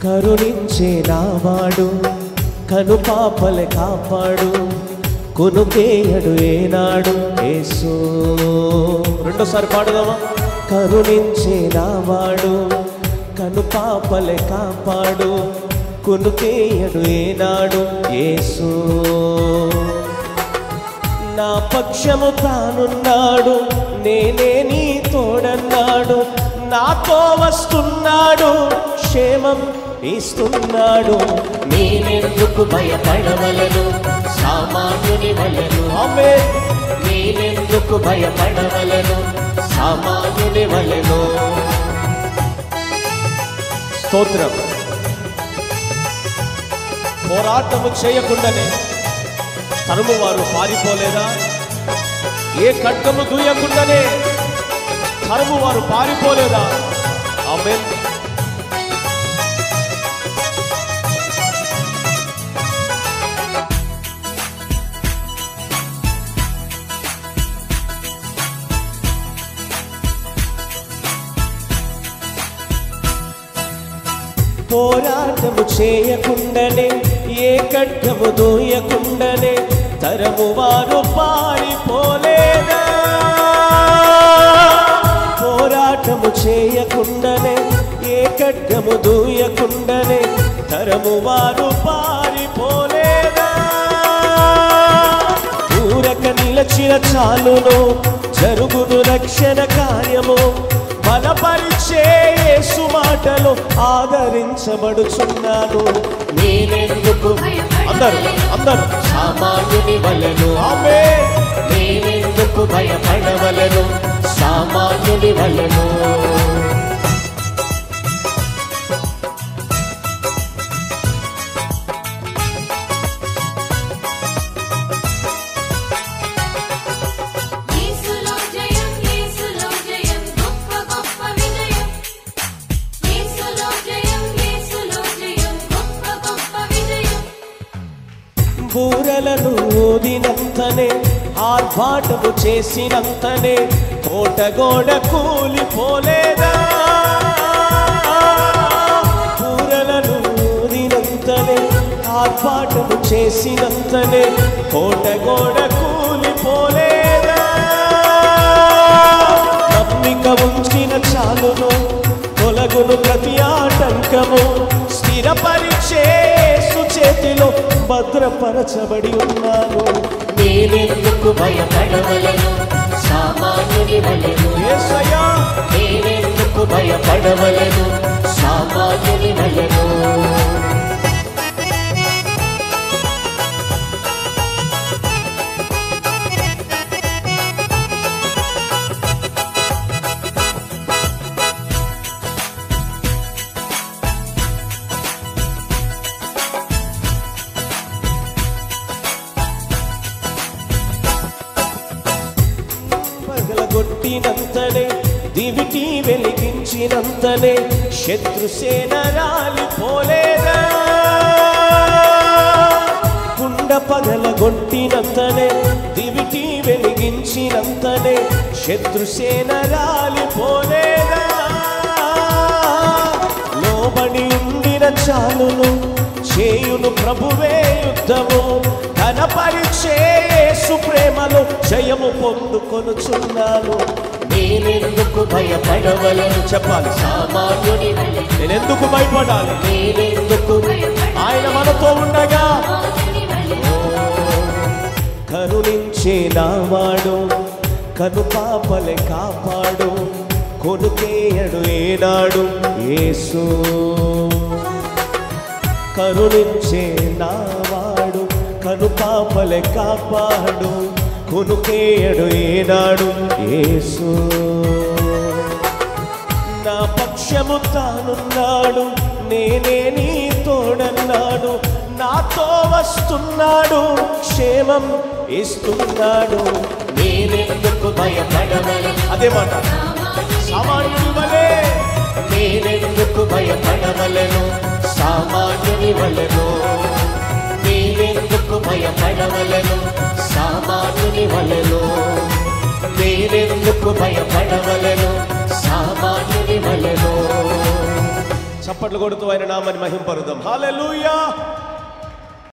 కరుణించే నావాడు కను పాపలే కాపాడు కొనుకేయడు ఏనాడు యేసు రెండోసారి పాడుదామా కరుణించే నావాడు కను పాపలే కాపాడు కొనుకేయడు ఏనాడు యేసు నా పక్షము తానున్నాడు నేనే నీ తోడన్నాడు నాతో వస్తున్నాడు క్షేమం ఇస్తున్నాడు నేనెందుకు భయపడవలను సామాన్యుని వలను ఆమె నేనెందుకు భయపడవలను సామాన్యుని వలను స్తోత్రం పోరాటము చేయకుండానే తరుము వారు పారిపోలేదా ఏ ఖడ్గము దూయకుండానే తరుము వారు పారిపోలేదా ఆమె పోరాటము చేయకుండానే ఏ ఖడ్గము దూయకుండానే తరము వారు పారిపోలేదా పోరాటము చేయకుండానే ఏ ఖడ్గము దూయకుండానే తరము వారు పారిపోలేదా ఊరక నిలచిన చాలును జరుగును రక్షణ కార్యము బలపరిచే యేసు మాటలు ఆదరించబడుచున్నాను నేనెందుకు అందరు అందరు సామాన్యుని వలను ఆమె నేనెందుకు భయపడవలను సామాన్యుని వలను యేసులో జయం యేసులో జయం గొప్ప గొప్ప విజయం యేసులో జయం యేసులో జయం గొప్ప గొప్ప విజయం బూరలను ఊదినంతనే ఆర్భాటము చేసినంతనే కోట గోడ కూలిపోలేదా బూరలను ఊదినంతనే ఆర్భాటము చేసినంతనే కోట గోడ కూలిపోలేదా నమ్మిక ఉంచిన చాలును తొలగును ప్రతి ఆటంకము స్థిరపరిచే యేసు చేతిలో భద్రపరచబడి ఉన్నాను నేనెందుకు భయపడవలను సామాన్యుని వలను యేసయ్యా నేనెందుకు భయపడవలను సామాన్యుని వలను పగలగొట్టినంతనే దివిటి వెలిగించినంతనే శత్రుసేన రాలిపోలేదా కుండ పగలగొట్టినంతనే దివిటి వెలిగించినంతనే శత్రుసేన రాలిపోలేదా లోబడి ఉండిన చాలును చేయును ప్రభువే యుద్ధము ఘనపరిచే యేసు ప్రేమలో జయము పొందుకొనుచున్నాను నేనెందుకు భయపడవలను చెప్పాలి సామాన్యుని వలను నేను ఎందుకు భయపడాలి నేనెందుకు ఆయన మనతో ఉండగా సామాన్యుని వలె కరుణించే నావాడు కను పాపలే కాపాడు కొనుకేయడు ఏనాడు యేసు కరుణించే నావాడు కను పాపలే కాపాడు కొనుకేయడు ఏనాడు యేసు నా పక్షము తానున్నాడు నేనే నీ తోడన్నాడు నాతో వస్తున్నాడు క్షేమం ఇస్తున్నాడు నేనెందుకు భయపడవలను అదే మాట సామాన్యుడి వలే నేనెందుకు భయపడవలను సామాన్యుని వలను నేనెందుకు భయపడవలను సామాన్యుని వలను నేనెందుకు భయపడవలను సామాన్యుని వలను చప్పట్లు కొడుతూ ఆయన నామని మహింపరుదాం హాలెలూయా